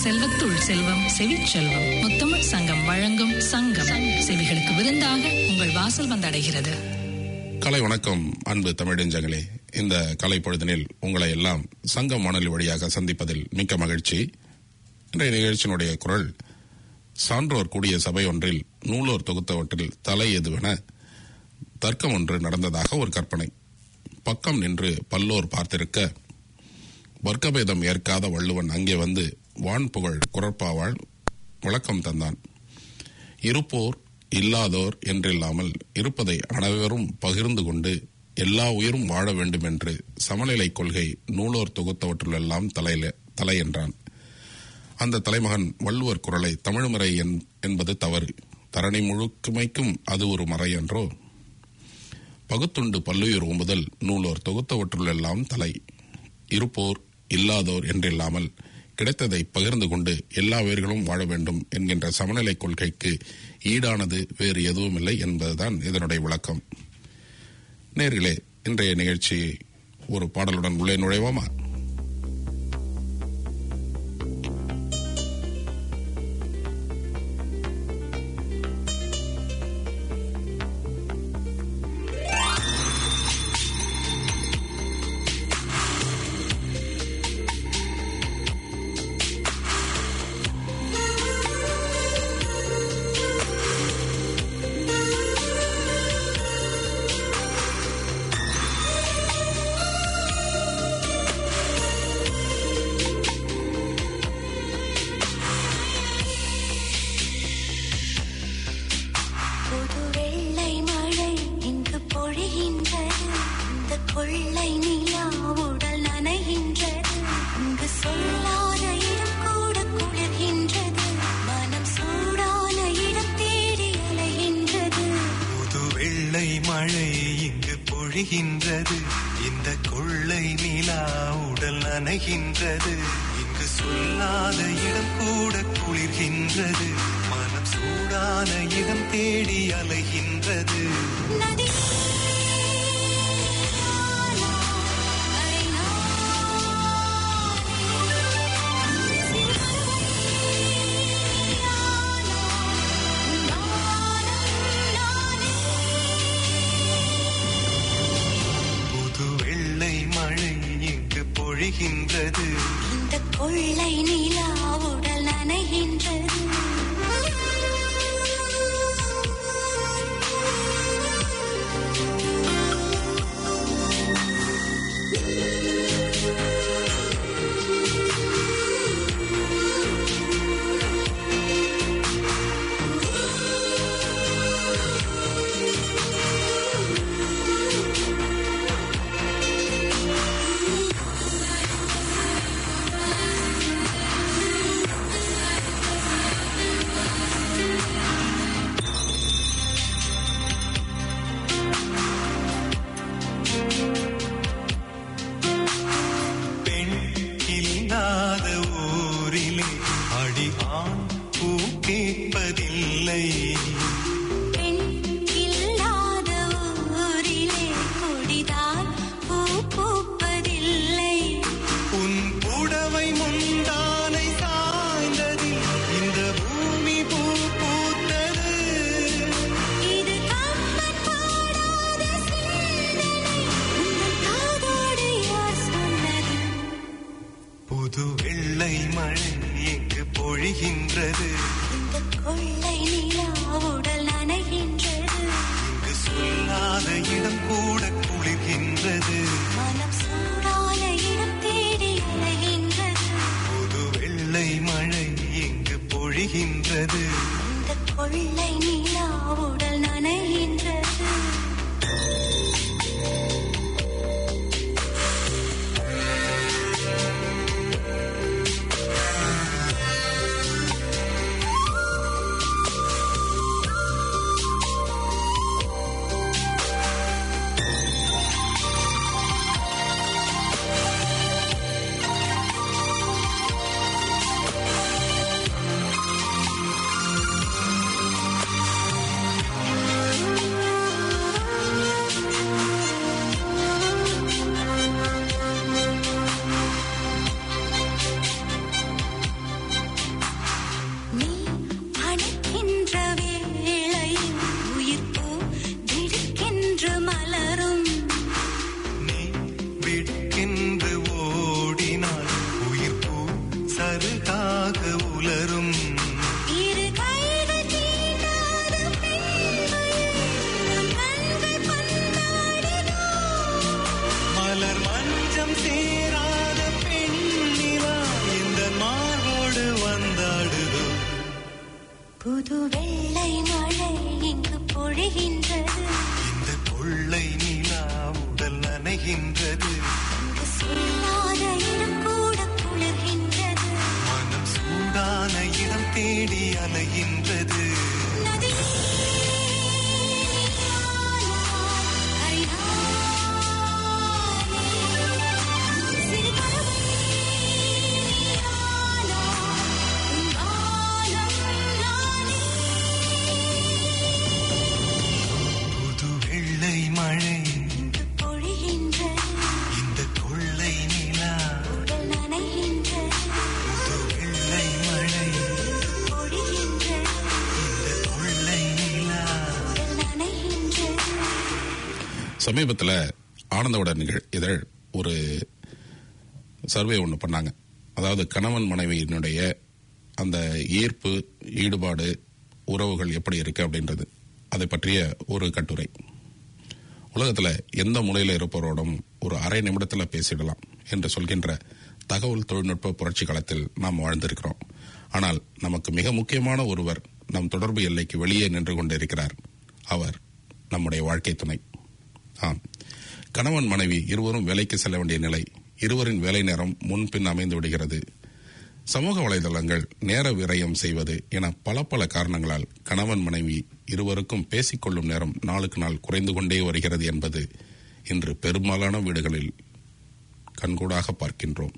செல்வத்துள் செல்வம் செவிச்செல்வம் முத்தமிழ் சங்கம் வழங்கும் சங்கம் செவிகளுக்கு விருந்தாக உங்கள் வாசல் வந்தடைகிறது கலை வணக்கம் அன்பு தமிழஞ்சங்களே இந்த கலை பொழுதினில் உங்களை எல்லாம் சங்கம் வானொலி வழியாக சந்திப்பதில் மிக்க மகிழ்ச்சி இன்றைய நிகழ்ச்சியினுடைய குரல் சான்றோர் கூடிய சபை ஒன்றில் நூலோர் தொகுத்தவற்றில் தலை எதுவென தர்க்கம் ஒன்று நடந்ததாக ஒரு கற்பனை பக்கம் நின்று பல்லோர் பார்த்திருக்க வர்க்கபேதம் ஏற்காத வள்ளுவன் அங்கே வந்து வான் புகழ் குரற்பாவால் விளக்கம் தந்தான் இருப்போர் இல்லாதோர் என்றில்லாமல் இருப்பதை அனைவரும் பகிர்ந்து கொண்டு எல்லா உயிரும் வாழ வேண்டும் என்று சமநிலை கொள்கை நூலோர் தொகுத்தவற்றிலெல்லாம் தலையில தலை என்றான் அந்த தலைமகன் வள்ளுவர் குரலை தமிழ்மறை என்- என்பது தவறு தரணி முழுக்குமைக்கும் அது ஒரு மறை என்றோ பகுத்துண்டு பல்லுயிர் ஓம்புதல் நூலோர் தொகுத்தவற்றுள்ளெல்லாம் தலை இருப்போர் இல்லாதோர் என்றில்லாமல் கிடைத்ததை பகிர்ந்து கொண்டு எல்லா உயிர்களும் வாழ வேண்டும் என்கின்ற சமநிலை கொள்கைக்கு ஈடானது வேறு எதுவும் இல்லை என்பதுதான் இதனுடைய விளக்கம் நேர்களே இன்றைய நிகழ்ச்சி ஒரு பாடலுடன் உள்ளே நுழைவோமா புது வெள்ளை மழை இங்கு பொழிகின்றது இந்த கொள்ளை நிலா உடல் நனைகின்றது இங்கு சொல்லாத இடம் கூட குளிர்கின்றது மனம் சூடான இடம் தேடி அலைகின்றது புது வெள்ளை மழை இங்கு பொழிகின்றது இந்த கொள்ளை நிலா உடல் நனைகின்றது இங்கு சொல்லாத இடம் கூட குளிர்கின்றது மனம் சூடான இடம் தேடி அலைகின்றது நதி புது வெள்ளை மழை இங்கு பொழிகின்றது இந்த கொள்ளை நிலா உடல் நனைகின்றது புது பொழிகின்றது இங்கு சொல்லாத இடம் கூட குளிர்கின்றது மனம் சூடான இடம் தேடி அலைகின்றது நதியே கரையானே சிறு புது வெள்ளை மழை பொழிகின்றது இந்த கொள்ளை நிலா உடல் நனைகின்றது புது வெள்ளை மழை பொழிகின்றது இந்த கொள்ளை நிலா உடல் நனைகின்றது சமீபத்தில் ஆனந்தோட நிகழ் இதழ் ஒரு சர்வே ஒன்று பண்ணாங்க அதாவது கணவன் மனைவியினுடைய அந்த ஈர்ப்பு ஈடுபாடு உறவுகள் எப்படி இருக்கு அப்படின்றது அதை பற்றிய ஒரு கட்டுரை உலகத்தில் எந்த மூலையில் இருப்பவரோடும் ஒரு அரை நிமிடத்தில் பேசிடலாம் என்று சொல்கின்ற தகவல் தொழில்நுட்ப புரட்சி காலத்தில் நாம் வாழ்ந்திருக்கிறோம் ஆனால் நமக்கு மிக முக்கியமான ஒருவர் நம் தொடர்பு எல்லைக்கு வெளியே நின்று கொண்டிருக்கிறார் அவர் நம்முடைய வாழ்க்கை துணை ஆம் கணவன் மனைவி இருவரும் வேலைக்கு செல்ல வேண்டிய நிலை இருவரின் வேலை நேரம் முன்பின் அமைந்து விடுகிறது சமூக வலைதளங்கள் நேர விரயம் செய்வது என பல பல காரணங்களால் கணவன் மனைவி இருவருக்கும் பேசிக்கொள்ளும் நேரம் நாளுக்கு நாள் குறைந்து கொண்டே வருகிறது என்பது இன்று பெரும்பாலான வீடுகளில் கண்கூடாக பார்க்கின்றோம்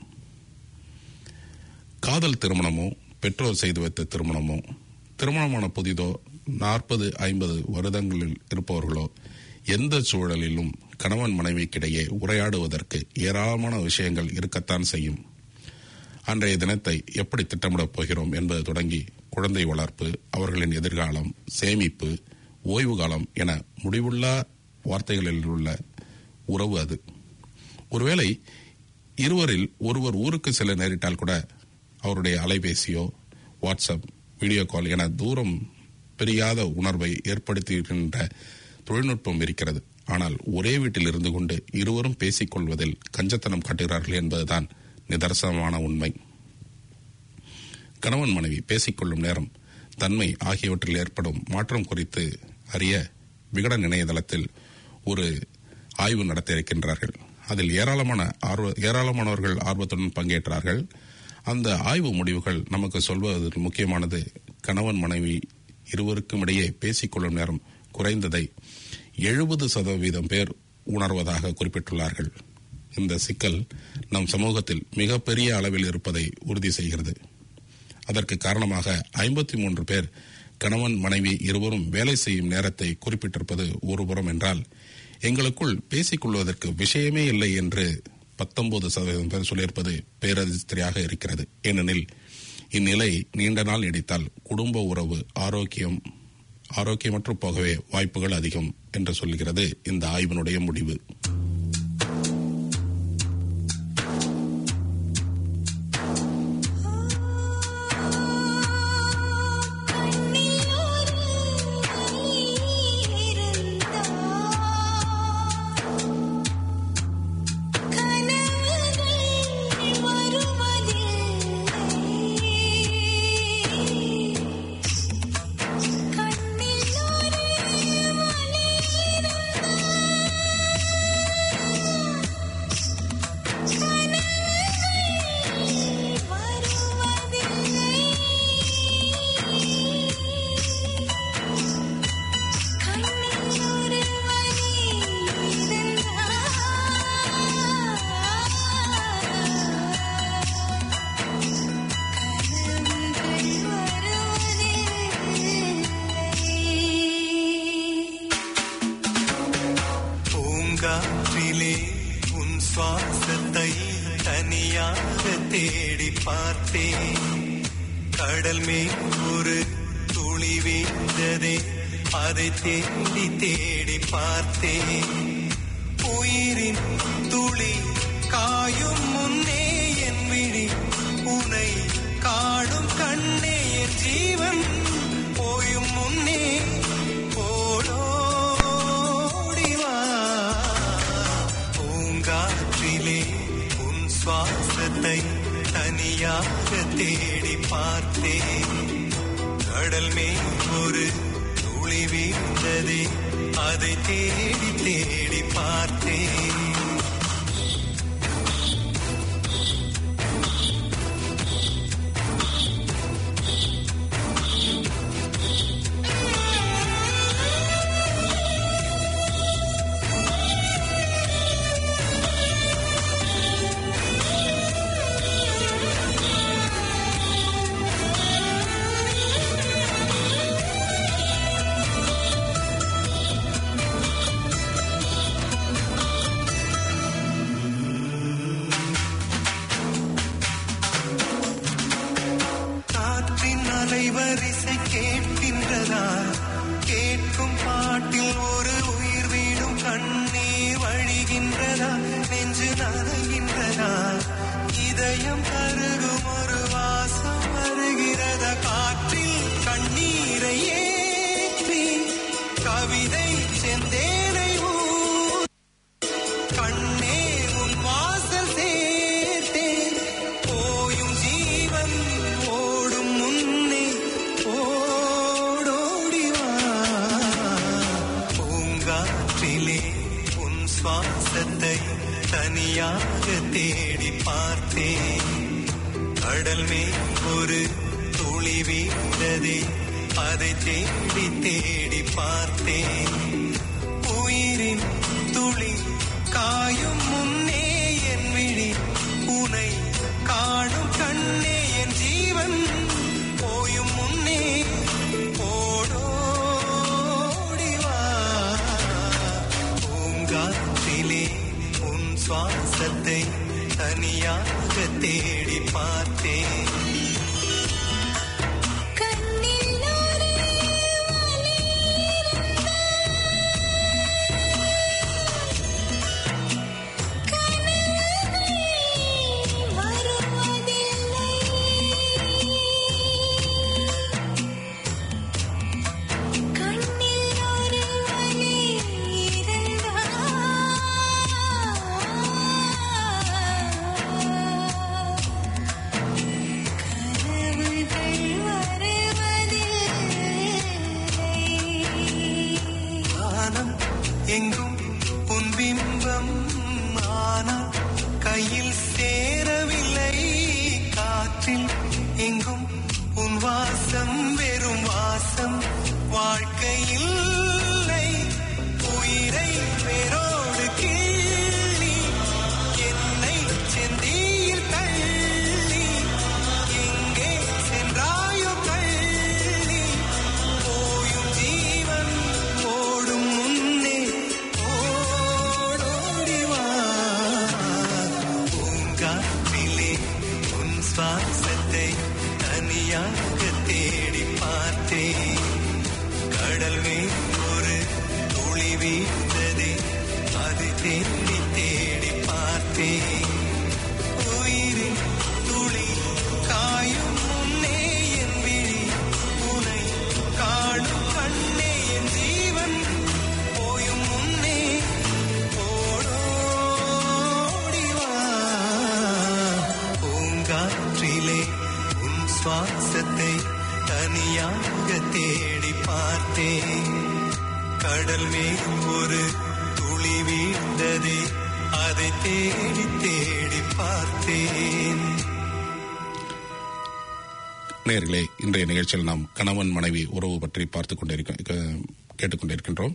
காதல் திருமணமோ பெற்றோர் செய்து வைத்த திருமணமோ திருமணமான புதிதோ நாற்பது ஐம்பது வருடங்களில் இருப்பவர்களோ எந்த சூழலிலும் கணவன் மனைவிக்கிடையே உரையாடுவதற்கு ஏராளமான விஷயங்கள் இருக்கத்தான் செய்யும் அன்றைய தினத்தை எப்படி திட்டமிடப் போகிறோம் என்பது தொடங்கி குழந்தை வளர்ப்பு அவர்களின் எதிர்காலம் சேமிப்பு ஓய்வு காலம் என முடிவுள்ளா வார்த்தைகளில் உள்ள உறவு அது ஒருவேளை இருவரில் ஒருவர் ஊருக்கு செல்ல நேரிட்டால் கூட அவருடைய அலைபேசியோ வாட்ஸ்அப் வீடியோ கால் என தூரம் பிரியாத உணர்வை ஏற்படுத்துகின்ற தொழில்நுட்பம் இருக்கிறது ஆனால் ஒரே வீட்டில் இருந்து கொண்டு இருவரும் பேசிக் கொள்வதில் கஞ்சத்தனம் காட்டுகிறார்கள் என்பதுதான் நிதர்சனமான உண்மை கணவன் மனைவி பேசிக்கொள்ளும் நேரம் தன்மை ஆகியவற்றில் ஏற்படும் மாற்றம் குறித்து அறிய விகடன் இணையதளத்தில் ஒரு ஆய்வு நடத்த இருக்கின்றார்கள் அதில் ஏராளமான ஆர்வ ஏராளமானவர்கள் ஆர்வத்துடன் பங்கேற்றார்கள் அந்த ஆய்வு முடிவுகள் நமக்கு சொல்வதில் முக்கியமானது கணவன் மனைவி இருவருக்கும் இடையே பேசிக்கொள்ளும் நேரம் குறைந்ததை எழுபது சதவீதம் பேர் உணர்வதாக குறிப்பிட்டுள்ளார்கள் இந்த சிக்கல் நம் சமூகத்தில் மிகப்பெரிய அளவில் இருப்பதை உறுதி செய்கிறது அதற்கு காரணமாக ஐம்பத்தி மூன்று பேர் கணவன் மனைவி இருவரும் வேலை செய்யும் நேரத்தை குறிப்பிட்டிருப்பது ஒருபுறம் என்றால் எங்களுக்குள் பேசிக்கொள்வதற்கு விஷயமே இல்லை என்று பத்தொன்பது சதவீதம் பேர் சொல்லியிருப்பது பேரதிர்ச்சியாக இருக்கிறது ஏனெனில் இந்நிலை நீண்ட நாள் நீடித்தால் குடும்ப உறவு ஆரோக்கியம் ஆரோக்கியமற்று போகவே வாய்ப்புகள் அதிகம் என்று சொல்கிறது இந்த ஆய்வினுடைய முடிவு பூங்காற்றிலே உன் சுவாசத்தை தனியாக தேடி பார்த்தேன் கடல் மேல் ஒரு துளி வீழ்ந்ததே அதை தேடி தேடி பார்த்தேன் உயிரின் துளி காயும் முன்னே என் விழி உனை காடும் கண்ணே என் ஜீவன் போயும் முன்னே ஓடோடி வா பூங்காற்றிலே உன் சுவாசத்தை தனியாக தேடி பார்த்தேன் கடல் மேல் ஒரு துளி வீழ்ந்ததே அதை தேடி தேடி பார்த்தேன் கேட்கின்றதா கேட்கும் பாட்டில் ஒரு உயிர் வீடும் கண்ணீர் வழிகின்றதா நெஞ்சு நனைகின்றதா இதயம் கருகும் ஒரு வாசம் வருகிறதா காற்றில் கண்ணீரை ஏற்றி கவிதை செந்தேனை ஊ கண்ணே உன் வாசல் சேர்த்தேன் போயும் ஜீவன் ஓடும் முன்னே ஓடோடிவா பூங்காற்றிலே உன் சுவாசத்தை தனியாக தேடி பார்த்தேன் கடல் மேல் ஒரு துளி வீழ்ந்ததே அதை தேடி தேடி பார்த்தேன் உயிரின் துளி காயும் முன்னே என் விழி உனை காணும் கண்ணே என் ஜீவன் போயும் முன்னே ஓடோடிவா பூங்காற்றிலே உன் சுவாசத்தை தனியாக தேடி பார்த்தேன் கண்ணில் ஒரு வலி கனவில் வருவதில்லை கண்ணில் ஒரு வலி இருந்தால் கனவுகள் வருவதில்லை வானம் எங்கும் உன் பிம்பம் ஆனால் கையில் சேரவில்லை காற்றில் எங்கும் உன் வாசம் வெறும் வாசம் வாழ்க்கையில் உயிரை வேரோடு கிள்ளி என்னை செந்தியில் தள்ளி எங்கே சென்றாயோ கள்ளி போயும் ஜீவன் ஓடும் முன்னே ஓடோடிவா பூங்காற்றிலே உன் சுவாசத்தை தனியாக தேடி பார்த்தேன் கடல் மேல் ஒரு துளி வீழ்ந்ததே அது தேடி தேடி பார்த்தேன் உயிரின் துளி காயும் முன்னே என் விழி உனை காணும் கண்ணே என் ஜீவன் போயும் முன்னே ஓடோடிவா பூங்காற்றிலே உன் சுவாசத்தை தனியாக தேடி பார்த்தேன் கடல் மேல் ஒரு துளி வீழ்ந்ததே அதை தேடி தேடி பார்த்தேன் நேர்களே இன்றைய நிகழ்ச்சியில் நாம் கணவன் மனைவி உறவு பற்றி பார்த்துக் கொண்டிருக்க க- கேட்டுக்கொண்டிருக்கின்றோம்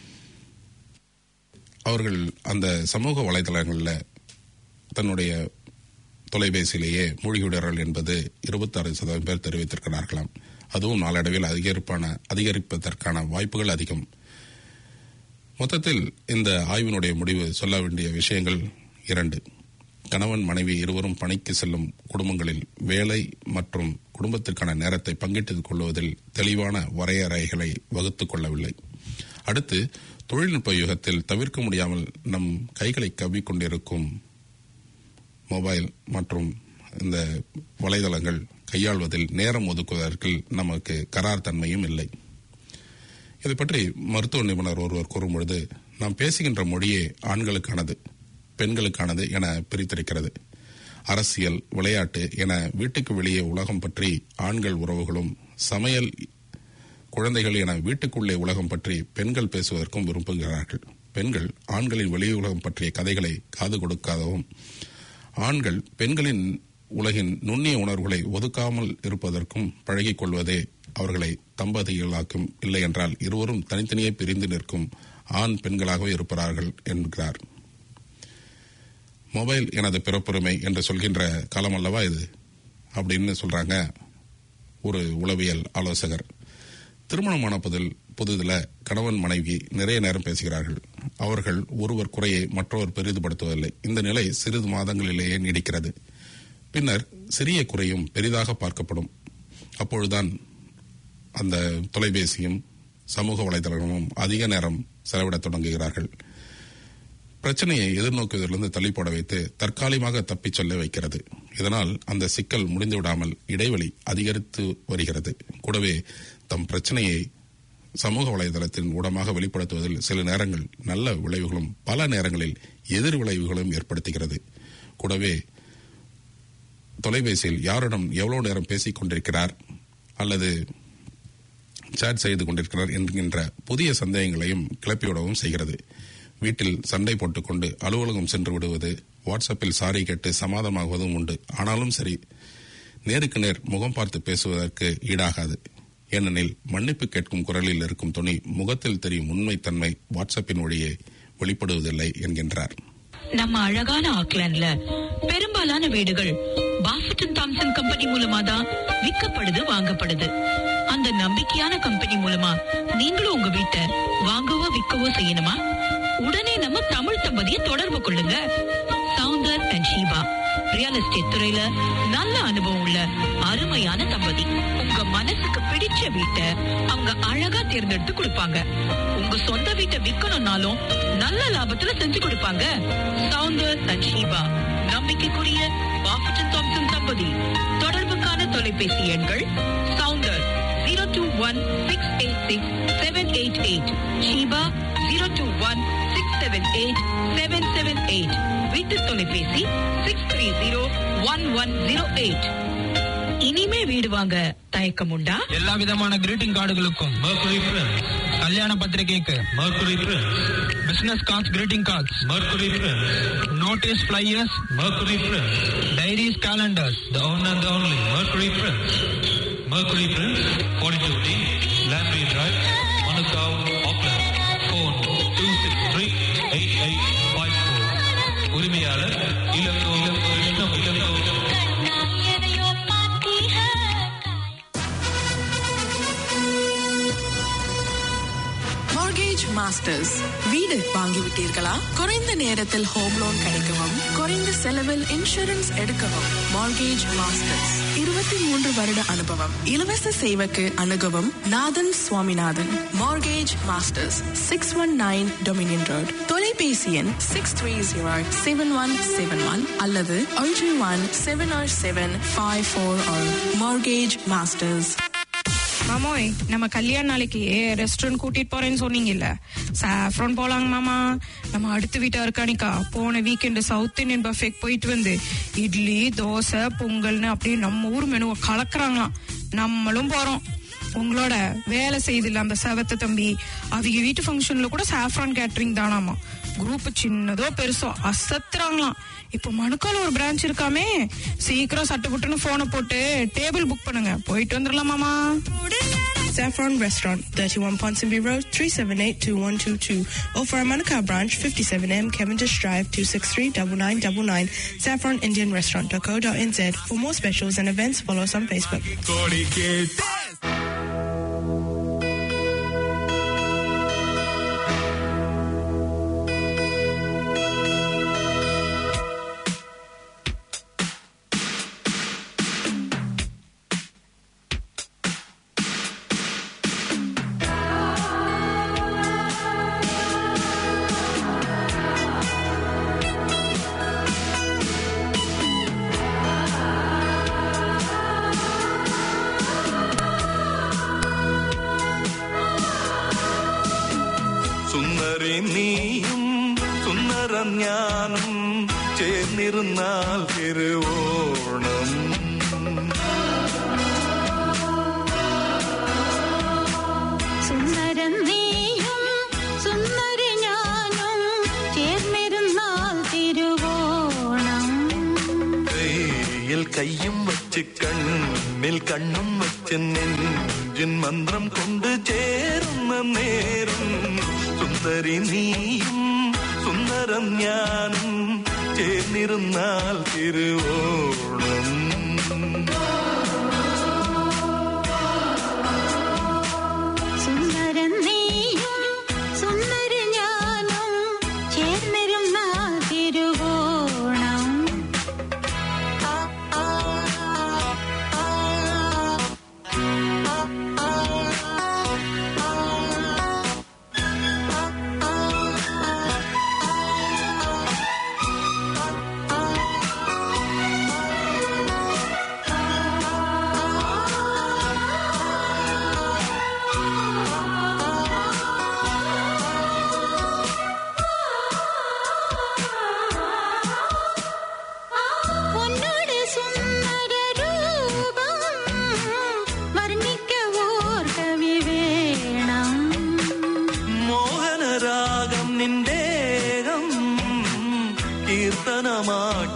அவர்கள் அந்த சமூக வலைதளங்களில் தன்னுடைய தொலைபேசியிலேயே மூழ்கிவிடுறார்கள் என்பது இருபத்தாறு சதவீதம் பேர் தெரிவித்திருக்கிறார்களாம் அதுவும் நாளடைவில் அதிகரிப்பான அதிகரிப்பதற்கான வாய்ப்புகள் அதிகம் மொத்தத்தில் இந்த ஆய்வினுடைய முடிவு சொல்ல வேண்டிய விஷயங்கள் இரண்டு கணவன் மனைவி இருவரும் பணிக்கு செல்லும் குடும்பங்களில் வேலை மற்றும் குடும்பத்திற்கான நேரத்தை பங்கிட்டுக் கொள்வதில் தெளிவான வரையறைகளை வகுத்துக் கொள்ளவில்லை அடுத்து தொழில்நுட்ப யுகத்தில் தவிர்க்க முடியாமல் நம் கைகளை கவ்விக்கொண்டிருக்கும் மொபைல் மற்றும் இந்த வலைதளங்கள் கையாள்வதில் நேரம் ஒதுக்குவதற்கு நமக்கு கரார் தன்மையும் இல்லை இதை பற்றி மருத்துவ நிபுணர் ஒருவர் கூறும்பொழுது நாம் பேசுகின்ற மொழியே ஆண்களுக்கானது பெண்களுக்கானது என பிரித்திருக்கிறது அரசியல் விளையாட்டு என வீட்டுக்கு வெளியே உலகம் பற்றி ஆண்கள் உறவுகளும் சமையல் குழந்தைகள் என வீட்டுக்குள்ளே உலகம் பற்றி பெண்கள் பேசுவதற்கும் விரும்புகிறார்கள் பெண்கள் ஆண்களின் வெளி உலகம் பற்றிய கதைகளை காது கொடுக்காதவும் ஆண்கள் பெண்களின் உலகின் நுண்ணிய உணர்வுகளை ஒதுக்காமல் இருப்பதற்கும் பழகிக் கொள்வதே அவர்களை தம்பதிகளாக்கும் இல்லை என்றால் இருவரும் தனித்தனியே பிரிந்து நிற்கும் ஆண் பெண்களாகவே இருப்பார்கள் என்கிறார் மொபைல் எனது பிறப்புரிமை என்று சொல்கின்ற காலம் அல்லவா இது அப்படின்னு சொல்றாங்க ஒரு உளவியல் ஆலோசகர் திருமணமான புதில் புதிதில் கணவன் மனைவி நிறைய நேரம் பேசுகிறார்கள் அவர்கள் ஒருவர் குறையை மற்றவர் பெரிதுபடுத்துவதில்லை இந்த நிலை சிறிது மாதங்களிலேயே நீடிக்கிறது பின்னர் சிறிய குறையும் பெரிதாக பார்க்கப்படும் அப்பொழுதுதான் அந்த தொலைபேசியும் சமூக வலைதளமும் அதிக நேரம் செலவிடத் தொடங்குகிறார்கள் பிரச்சனையை எதிர்நோக்குவதிலிருந்து தள்ளிப்போட வைத்து தற்காலிகமாக தப்பிச் செல்ல வைக்கிறது இதனால் அந்த சிக்கல் முடிந்துவிடாமல் இடைவெளி அதிகரித்து வருகிறது கூடவே தம் பிரச்சனையை சமூக வலைதளத்தின் ஊடமாக வெளிப்படுத்துவதில் சில நேரங்கள் நல்ல விளைவுகளும் பல நேரங்களில் எதிர் விளைவுகளும் ஏற்படுத்துகிறது கூடவே தொலைபேசியில் யாரிடம் எவ்வளவு நேரம் பேசிக் கொண்டிருக்கிறார் அல்லது சேட் செய்து கொண்டிருக்கிறார் என்கின்ற புதிய சந்தேகங்களையும் கிளப்பிவிடவும் செய்கிறது வீட்டில் சண்டை போட்டுக்கொண்டு அலுவலகம் சென்று விடுவது வாட்ஸ்அப்பில் சாரி கேட்டு சமாதமாகுவதும் உண்டு ஆனாலும் சரி நேருக்கு நேர் முகம் பார்த்து பேசுவதற்கு ஈடாகாது ஏனெனில் மன்னிப்பு கேட்கும் குரலில் இருக்கும் துணி முகத்தில் தெரியும் உண்மைத்தன்மை வாட்ஸ்அப்பின் வழியே வெளிப்படுவதில்லை என்கின்றார் நம்ம அழகான ஆக்லாண்ட்ல பெரும்பாலான வீடுகள் பாஃபட்டன் தாம்சன் கம்பெனி மூலமா தான் விற்கப்படுது வாங்கப்படுது அந்த நம்பிக்கையான கம்பெனி மூலமா நீங்களும் உங்க வீட்டை வாங்கவோ விற்கவோ செய்யணுமா உடனே நம்ம தமிழ் தம்பதியை தொடர்பு கொள்ளுங்க Soundar and Sheeba real estate துறையில நல்ல அனுபவம் உள்ள அருமையான தம்பதி உங்க மனசுக்கு பிடிச்ச வீட்டை அவங்க அழகா தேர்ந்தெடுத்து கொடுப்பாங்க உங்க சொந்த வீட்டை விக்கணும்னாலும் நல்ல லாபத்துல செஞ்சு கொடுப்பாங்க சவுந்தர் அண்ட் ஷீபா நம்பிக்கைக்குரிய பாஃபட்டன் தாம்சன் தம்பதி தொடர்புக்கான தொலைபேசி எண்கள் Soundar zero two one six eight six seven eight eight Sheeba zero two one six seven eight seven seven eight வீட்டு தொலைபேசி six three zero one one zero eight இனிமே வீடு வாங்க தயக்கம் உண்டா எல்லா விதமான கிரீட்டிங் கார்டுகளுக்கும் Mercury Prince, கல்யாண பத்திரிகைக்கு Mercury Prince, business cards greeting cards Mercury Prince, notices flyers Mercury Prince, diaries calendars the one and only Mercury Prince. Mercury Prince, 42D, Landry Drive, Manukau, Auckland. Phone 263-8854. உரிமையாளர் இளங்கோ இளங்கோ இளங்கோ இளங்கோ எதையோ பார்த்தீங்க mortgage masters வீடு வாங்கிவிட்டீர்களா குறைந்த நேரத்தில் home loan கிடைக்கவும் குறைந்த செலவில் insurance எடுக்கவும் மார்கேஜ் மாஸ்டர்ஸ் இருபத்தி மூன்று வருட அனுபவம் இலவச சேவைக்கு அணுகவும் Nathan Swaminathan Mortgage Masters six one nine Dominion Road தொலைபேசி எண் six three zero seven one seven one அல்லது ஒன்று one seven or seven five four Mortgage Masters மாமோய் நம்ம கல்யாண நாளைக்கு ரெஸ்டாரண்ட் கூட்டிட்டு போறேன்னு சொன்னீங்கல்ல சாஃப்ரான் போலாங்க மாமா நம்ம அடுத்த வீட்டா இருக்கானிக்கா போன வீக்கெண்டு சவுத் இந்தியன் பஃபேக் போயிட்டு வந்து இட்லி தோசை பொங்கல்னு அப்படியே நம்ம ஊர் மெனுவை கலக்குறாங்களாம் நம்மளும் போறோம் உங்களோட வேலை செய்தில்ல அந்த செவத்த தம்பி அவங்க வீட்டு ஃபங்க்ஷன்ல கூட சாஃப்ரான் கேட்டரிங் தானாமா குரூப் சின்னதோ பெருசோ அசத்துறாங்களாம் இப்போ மணுக்கால ஒரு பிரான்ச் இருக்காமே சீக்கிரம் சட்டு புட்டுன்னு போனை போட்டு டேபிள் புக் பண்ணுங்க போயிட்டு வந்துடலாமாமா Saffron Restaurant, 31 Ponsonby Road, 378-2122. Or for our Manukau branch, 57M Cavendish Drive, 263-9999. Saffronindianrestaurant.co.nz. For more specials and events, follow us on Facebook. സുന്ദരി നീയും സുന്ദരം ഞാനും ചേർന്നിരുന്നാൽ തിരുവോണം സുന്ദരൻ നീയും സുന്ദരി ഞാനും ചേർന്നിരുന്നാൽ തിരുവോണം കയ്യിൽ കയ്യും വച്ച് കണ്ണിൽ കണ്ണും വച്ച് നെഞ്ചിൻ മന്ത്രം കൊണ്ട് ചേരുന്ന നേരം സുന്ദരി നീയും സുന്ദരം ഞാനും ചേർന്നിരുന്നാൽ തിരുവോണം സുന്ദരൻ നീയും സുന്ദരി ഞാനും ചേർന്നിരുന്നാൽ തിരുവോണം ആ, ആ, ആ, ആ, ആ.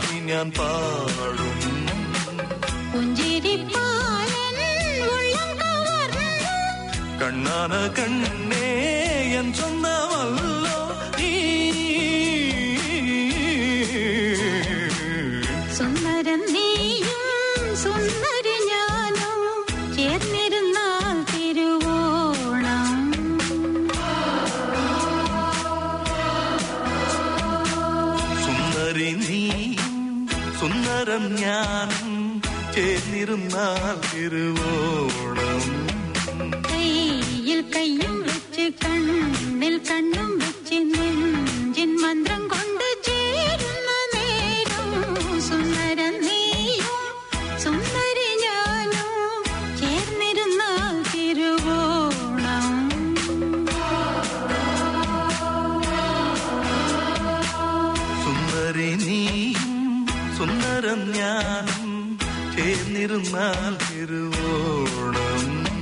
ഞാൻ പാടും പുഞ്ചിരിപ്പാലൻ ഉള്ളം കവർന്നു കണ്ണാന കണ്ണേ എൻ സ്വന്തമല്ലോ നീ സുന്ദരം നീയും സുന്ദരി ഞാനും ചേർന്നിരുന്നാൽ തിരുവോണം സുന്ദരി നീയും സുന്ദരം ഞാനും ചേർന്നിരുന്നാൽ തിരുവോണം കയ്യിൽ കയ്യും വെച്ച് കണ്ണിൽ കണ്ണും വെച്ച് നെഞ്ചിൻ മന്ത്രം കൊണ്ട് ചേരുന്ന നേരം സുന്ദരം നീയും സുന്ദരി ഞാനും ചേർന്നിരുന്നാൽ തിരുവോണം സുന്ദരി നീയും സുന്ദരം ഞാനും ചേർന്നിരുന്നാൽ തിരുവോണം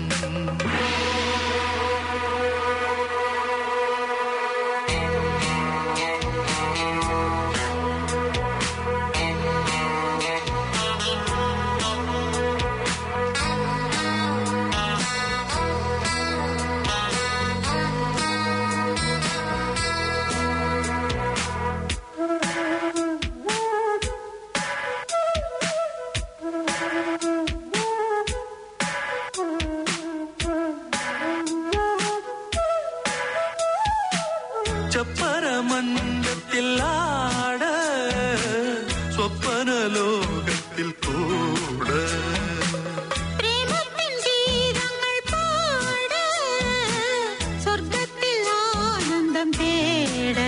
ചപ്പരമഞ്ചത്തിൽ ആട സ്വപ്ന ലോകത്തിൽ കൂട പ്രേമത്തിൻ ഗീതങ്ങൾ പാട സ്വർഗത്തിൽ ആനന്ദം തേട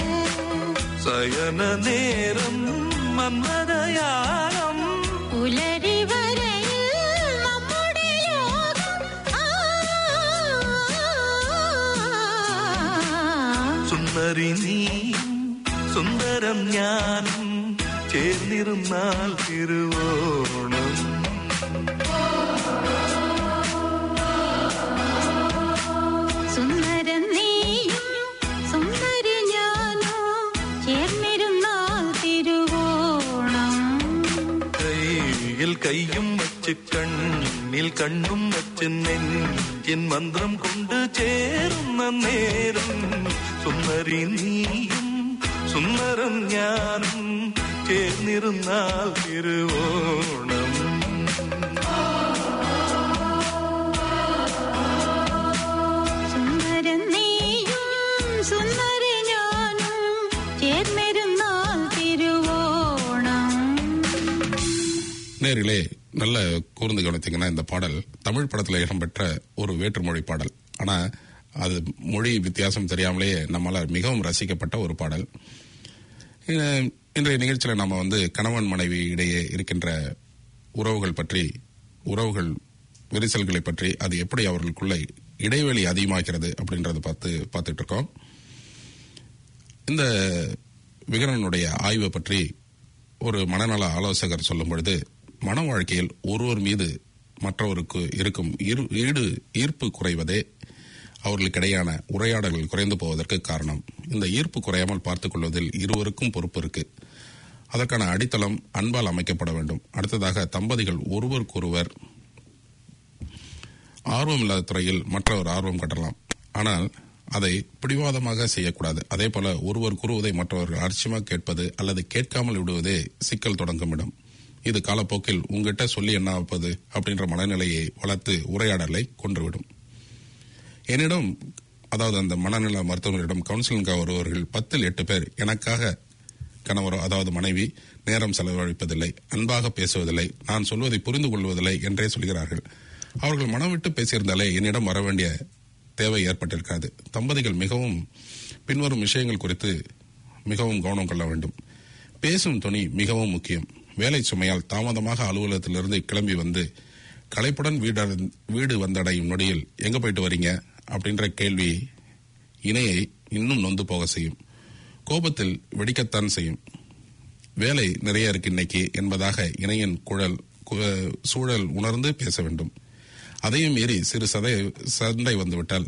സയന നേരം മന്മതയാളം പുലരി വരയിൽ നമ്മുടെ ലോകം ആ സുന്ദരി നീയും സുന്ദരം ഞാനും ചേർന്നിരുന്നാൽ തിരുവോണം സുന്ദരം നീയും സുന്ദരി ഞാനോ ചേർന്നിരുന്നാൽ തിരുവോണം കയ്യിൽ കയ്യും വച്ച് കണ്ണിൽ കണ്ണും വച്ച് നെഞ്ചിൻ മന്ത്രം കൊണ്ട് ചേരുന്ന നേരം സുന്ദരി നീയും സുന്ദരം ഞാനും ചേർന്നിരുന്നാൽ തിരുവോണം സുന്ദരം നീയും സുന്ദരി ഞാനും ചേർന്നിരുന്നാൽ തിരുവോണം நேரிலே நல்ல கூர்ந்து கவனித்தீங்கன்னா இந்த பாடல் தமிழ் படத்தில் இடம்பெற்ற ஒரு வேற்றுமொழி பாடல் ஆனா அது மொழி வித்தியாசம் தெரியாமலே நம்மால மிகவும் ரசிக்கப்பட்ட ஒரு பாடல் அஹ் இன்றைய நிகழ்ச்சியில நாம வந்து கணவன் மனைவி இடையே இருக்கின்ற உறவுகள் பற்றி உறவுகள் விரிசல்களை பற்றி அது எப்படி அவர்களுக்குள்ள இடைவெளி அதிகமாகிறது அப்படின்றத பார்த்து பார்த்துட்டு இருக்கோம் இந்த விகடனுடைய ஆய்வை பற்றி ஒரு மனநல ஆலோசகர் சொல்லும் பொழுது மன வாழ்க்கையில் ஒருவர் மீது மற்றவருக்கு இருக்கும் ஈர்- ஈடு ஈர்ப்பு குறைவதே அவர்களுக்கிடையான உரையாடல்கள் குறைந்து போவதற்கு காரணம் இந்த ஈர்ப்பு குறையாமல் பார்த்துக் கொள்வதில் இருவருக்கும் பொறுப்பு இருக்கு அதற்கான அடித்தளம் அன்பால் அமைக்கப்பட வேண்டும் அடுத்ததாக தம்பதிகள் ஒருவருக்கொருவர் ஆர்வம் இல்லாத துறையில் மற்றவர் ஆர்வம் காட்டலாம் ஆனால் அதை பிடிவாதமாக செய்யக்கூடாது அதே போல ஒருவர் கூறுவதை மற்றவர்கள் அலட்சியமாக கேட்பது அல்லது கேட்காமல் விடுவதே சிக்கல் தொடங்கும் இடம் இது காலப்போக்கில் உங்ககிட்ட சொல்லி என்ன ஆப்பது அப்படின்ற மனநிலையை வளர்த்து உரையாடலை கொன்றுவிடும் என்னிடம் அதாவது அந்த மனநல மருத்துவரிடம் கவுன்சிலிங்காக வருபவர்கள் பத்தில் எட்டு பேர் எனக்காக கணவரோ அதாவது மனைவி நேரம் செலவழிப்பதில்லை அன்பாக பேசுவதில்லை நான் சொல்வதை புரிந்து கொள்வதில்லை என்றே சொல்கிறார்கள் அவர்கள் மனம் விட்டு பேசியிருந்தாலே என்னிடம் வர வேண்டிய தேவை ஏற்பட்டிருக்காது தம்பதிகள் மிகவும் பின்வரும் விஷயங்கள் குறித்து மிகவும் கவனம் கொள்ள வேண்டும் பேசும் துணி மிகவும் முக்கியம் வேலை சுமையால் தாமதமாக அலுவலகத்திலிருந்து கிளம்பி வந்து களைப்புடன் வீடு அடைந்- வீடு வந்தடையும் நொடியில் எங்க போயிட்டு வரீங்க அப்படின்ற கேள்வி இணையை இன்னும் நொந்து போக செய்யும் கோபத்தில் வெடிக்கத்தான் செய்யும் வேலை நிறைய இருக்கு இன்னைக்கு என்பதாக இணையின் குழல் கு- சூழல் உணர்ந்து பேச வேண்டும் அதையும் மீறி சிறு சதை சண்டை வந்துவிட்டால்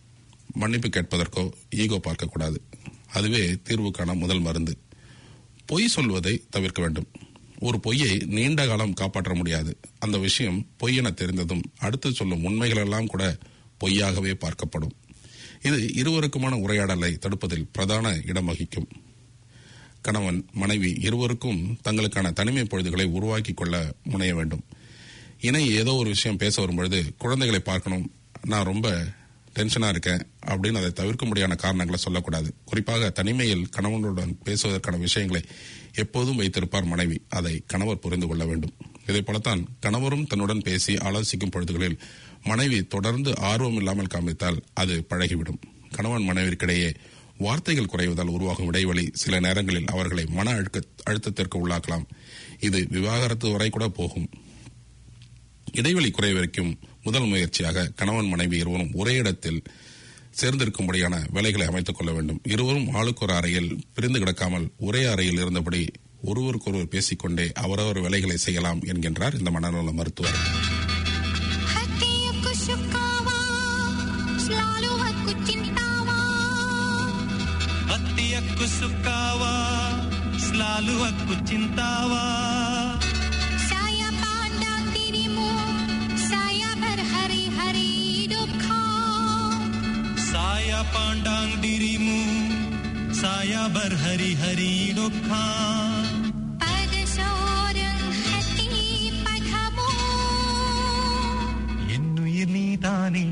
மன்னிப்பு கேட்பதற்கோ ஈகோ பார்க்கக்கூடாது அதுவே தீர்வுக்கான முதல் மருந்து பொய் சொல்வதை தவிர்க்க வேண்டும் ஒரு பொய்யை நீண்ட காலம் காப்பாற்ற முடியாது அந்த விஷயம் பொய் என தெரிந்ததும் அடுத்து சொல்லும் உண்மைகளெல்லாம் கூட பொய்யாகவே பார்க்கப்படும் இது இருவருக்குமான உரையாடலை தடுப்பதில் பிரதான இடம் வகிக்கும் கணவன் மனைவி இருவருக்கும் தங்களுக்கான தனிமை பொழுதுகளை உருவாக்கி கொள்ள முனைய வேண்டும் இணை ஏதோ ஒரு விஷயம் பேச வரும்பொழுது குழந்தைகளை பார்க்கணும் நான் ரொம்ப டென்ஷனா இருக்கேன் அப்படின்னு அதை தவிர்க்க முடியாத காரணங்களை சொல்லக்கூடாது குறிப்பாக தனிமையில் கணவனுடன் பேசுவதற்கான விஷயங்களை எப்போதும் வைத்திருப்பார் மனைவி அதை கணவர் புரிந்து கொள்ள வேண்டும் இதை போலத்தான் கணவரும் தன்னுடன் பேசி ஆலோசிக்கும் பொழுதுகளில் மனைவி தொடர்ந்து ஆர்வம் இல்லாமல் காமித்தால் அது பழகிவிடும் கணவன் மனைவிற்கிடையே வார்த்தைகள் குறைவதால் உருவாகும் இடைவெளி சில நேரங்களில் அவர்களை மன அழுக்க அழுத்தத்திற்கு உள்ளாக்கலாம் இது விவாகரத்து வரை கூட போகும் இடைவெளி குறைய வரைக்கும் முதல் முயற்சியாக கணவன் மனைவி இருவரும் ஒரே இடத்தில் சேர்ந்திருக்கும்படியான வேலைகளை அமைத்துக் கொள்ள வேண்டும் இருவரும் ஆளுக்கு ஒரு அறையில் பிரிந்து கிடக்காமல் ஒரே அறையில் இருந்தபடி ஒருவருக்கொருவர் பேசிக்கொண்டே அவரவர் வேலைகளை செய்யலாம் என்கின்றார் இந்த மனநல மருத்துவர் Hatiku sukawa, selalu aku cintawa. hati aku sukawa selalu aku cintawa Saya pandang dirimu, saya berhari-hari duka. saya pandang dirimu saya berhari-hari duka Pada seorang hati padamu. என்னுயிர் நீதானே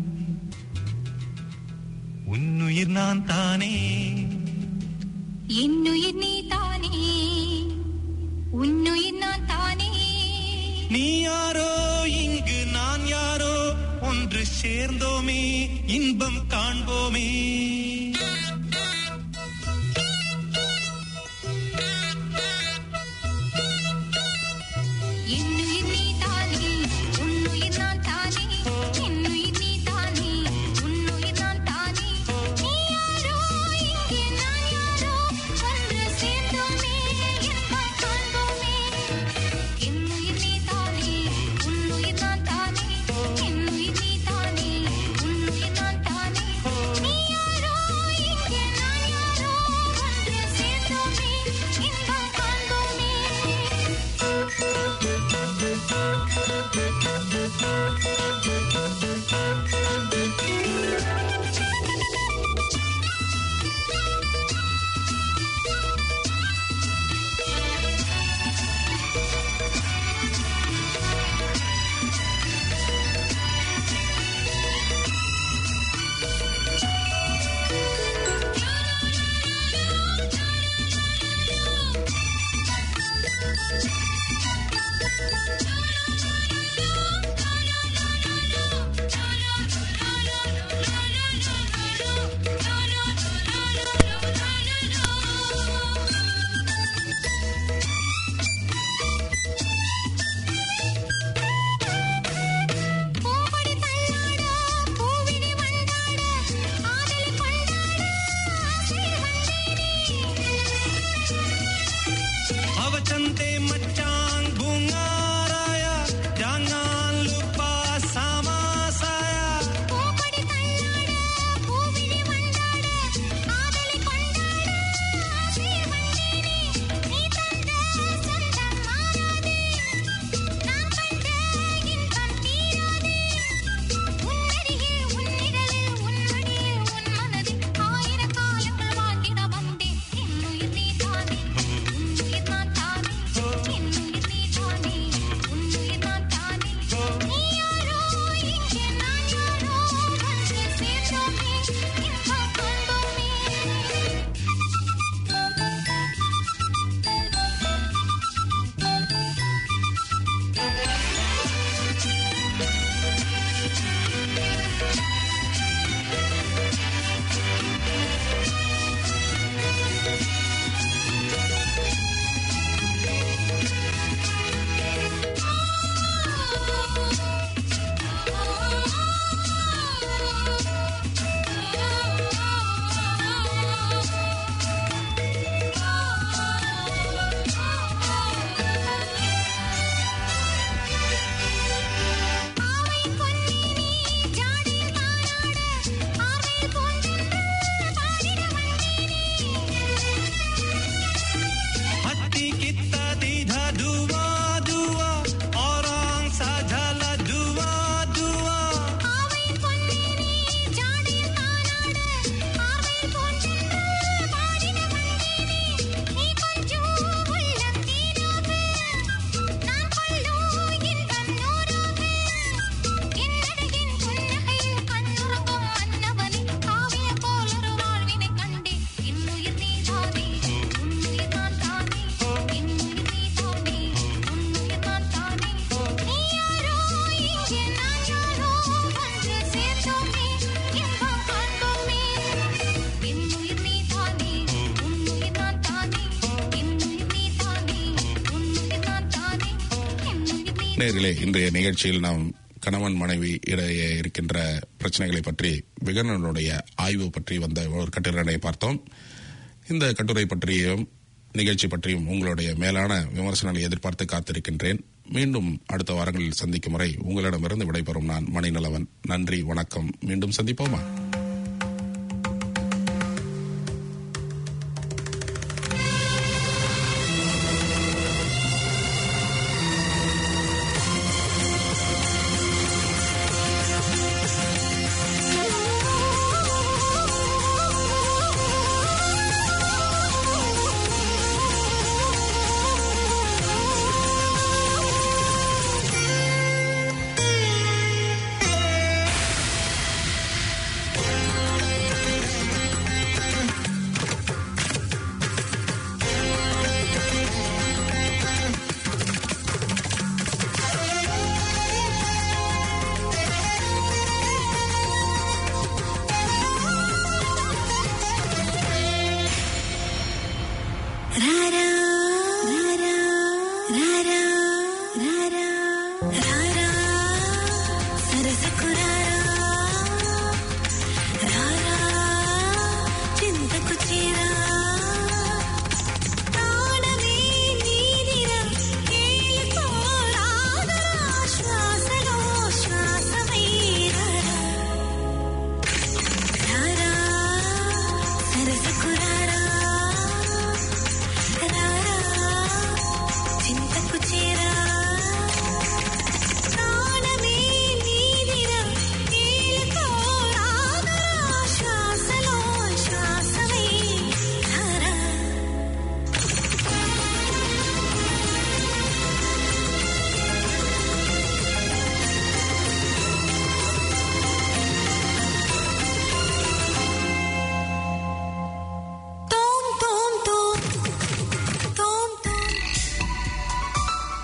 உன்னுயிர் நான் தானே என்னுயிர் நீ தானே உன்னுயிர் நான் தானே நீ யாரோ இங்கு நான் யாரோ ஒன்று சேர்ந்தோமே இன்பம் காண்போமே என்னுயிர் நீ தானே உன்னுயிர் நான் தானே என்னுயிர் நீ தானே உன்னுயிர் நான் தானே நீ யாரோ இங்கே நான் யாரோ ஒன்று சேர்ந்தோமே இன்பம் காண்போமே என்னுயிர் நீ தானே உன்னுயிர் நான் தானே என்னுயிர் நீ தானே உன்னுயிர் நான் தானே நீ யாரோ இங்கே நான் யாரோ ஒன்று சேர்ந்தோமே இன்பம் காண்போமே பூவடி தள்ளாட பூவினி வந்தாட ஆதலி கொண்டாட ஆசையில் வந்தேனே அவச்சந்தே மச்சான் பூங்காராயா ஜாங்கான் லுப்பா சாமாசாயா பூவடி தள்ளாட பூவினி வந்தாட ஆதலி கொண்டாட ஆசையில் வந்தேனே நீ தந்த சொந்தம் மாறாதே நான் கண்ட இன்பம் தீராதே உன்னருகே உன்னிடலில் உன்மடியில் உன் மனதில் ஆயிர காலங்கள் வாழ்ந்திட வந்தேன் என்னுயிர் நீ தானே உன்னுயிர் நான் தானே நேர்களே இன்றைய நிகழ்ச்சியில் நாம் கணவன் மனைவி இடையே இருக்கின்ற பிரச்சனைகளை பற்றி விகடனுடைய ஆய்வு பற்றி வந்த ஒரு கட்டுரையை பார்த்தோம் இந்த கட்டுரை பற்றியும் நிகழ்ச்சி பற்றியும் உங்களுடைய மேலான விமர்சனங்களை எதிர்பார்த்து காத்திருக்கின்றேன் மீண்டும் அடுத்த வாரங்களில் சந்திக்கும் முறை உங்களிடமிருந்து விடைபெறும் நான் மணிநலவன் நன்றி வணக்கம் மீண்டும் சந்திப்போமா